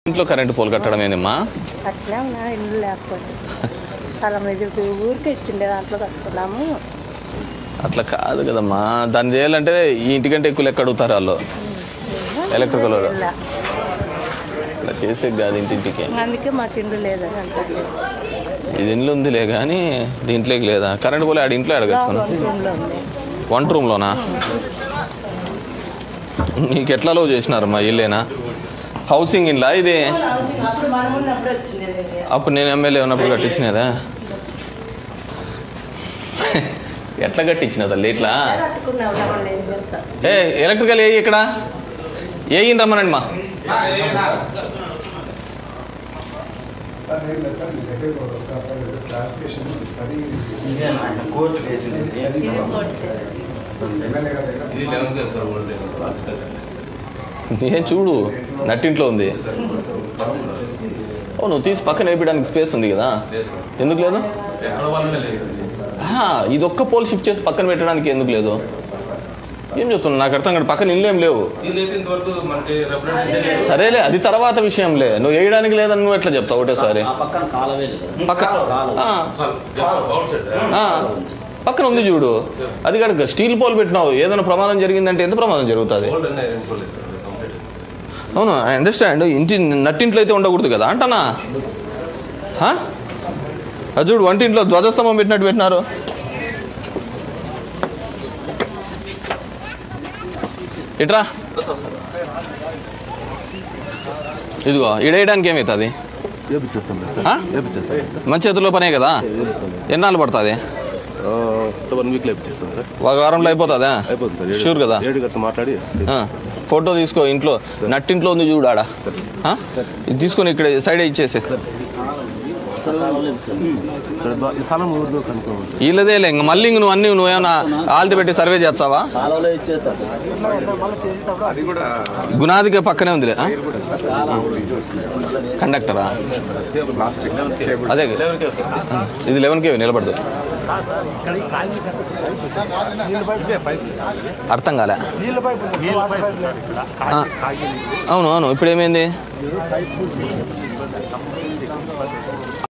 ఇంట్లో current pole కట్టడం ఏందమ్మా అట్లా ఉన్నా ఇల్లు లేకపోతే స్థలం ఎదురు ఊరికే ఇచ్చిండే దాంట్లో కట్టుకున్నాము అట్లా కాదు కదమ్మా దాన్ని చేయాలంటే ఈ ఇంటికంటే ఎక్కువ లెక్క అడుగుతారు వాళ్ళు ఎలక్ట్రికల్ వాడు. ఇల్లు. అట్లా చేసే కాదు ఇంటింటికి అందుకే మాకు ఇల్లు లేదని అంటారు ఇది ఇంట్లో ఉందిలే కానీ దీంట్లోకి లేదా కరెంట్ పోలే ఆడ ఇంట్లో అడగట్టుకున్నా రూమ్లో ఉంది వంట రూమ్లోనా నీకు ఎట్లా లో చేసినారమ్మా ఇల్లేనా హౌసింగ్ ఇల్లా ఇది అప్పుడు నేను ఎమ్మెల్యే ఉన్నప్పుడు కట్టించినదా ఎట్లా కట్టించిన తల్లి ఇట్లా ఏ ఎలక్ట్రికల్ ఏ ఇక్కడ ఏ రమ్మనండి మా కోర్టు వేసింది ఇది లెవెన్ కదా సార్ ఓల్డ్ నేను చూడు నట్టింట్లో ఉంది ఓ నువ్వు తీసి పక్కన వేయడానికి స్పేస్ ఉంది కదా లేదు సార్ ఎందుకు లేదు ఎక్కడ వాళ్ళనే లేదు సార్ ఇది. ఆహా, ఇది ఒక్క పోల్ షిఫ్ట్ చేసి పక్కన పెట్టడానికి ఎందుకు లేదు ఏం చెప్తున్నా నాకు అర్థం కాదు పక్కన ఇల్లు ఏం లేవు ఇది అయితే ఇంతవరకు మనకి రిప్రజెంటేషన్ సరేలే అది తర్వాత విషయంలే నువ్వు వేయడానికి లేదని నువ్వు ఎట్లా చెప్తావు ఒకటేసారి ఆ పక్కన కాలవే లేదు పక్క ఆ, అవుట్ సైడ్ ఆ, పక్కన ఉంది చూడు అది కాదు స్టీల్ పోల్ పెట్టినావు ఏదైనా ప్రమాదం జరిగిందంటే ఎంత ప్రమాదం జరుగుతుంది ఓల్డ్ అన్నీ ఐడెంటిఫోలేదు సార్ కంప్లీట్ అవును ఐ అండర్స్టాండ్ ఇంటి నట్టింట్లో అయితే ఉండకూడదు కదా అంటానా హా? అది చూడు వంటింట్లో ధ్వజస్తంభం పెట్టినట్టు పెట్టినారు ఇట్రా ఇదిగో ఇడేయడానికి ఏమవుతుంది ఆ? మంచి చేతుల్లో పనే కదా ఎన్నాళ్ళు పడుతుంది వన్ వీక్లో ఇప్పించేస్తాను సార్ ఒక వారంలో అయిపోతుందా అయిపోతుంది సార్ ఏడు- షూర్ కదా ఏడు గంటలు మాట్లాడి ఆ, ఫోటో తీసుకో ఇంట్లో నట్టింట్లో ఉంది చూడు ఆడ ఆ? ఇది తీసుకొని ఇక్కడ సైడ్ ఇచ్చేసి ఇక్కడ బా- ఈ స్థలం ఊరిలో కనుక్కోవచ్చు వీళ్ళదేలే ఇంక మళ్ళీ ఇంక నువ్వు అన్ని నువ్వేమన్నా ఆల్తి పెట్టి సర్వే చేస్తావా కాలువలో ఇచ్చేస్తారు గునాదికి పక్కనే ఉందిలే ఆ? కండక్టరా అదే ఇది లెవెన్ కే నిలబడదు అర్థం కాలే ఆ. అవును అవును ఇప్పుడు ఏమైంది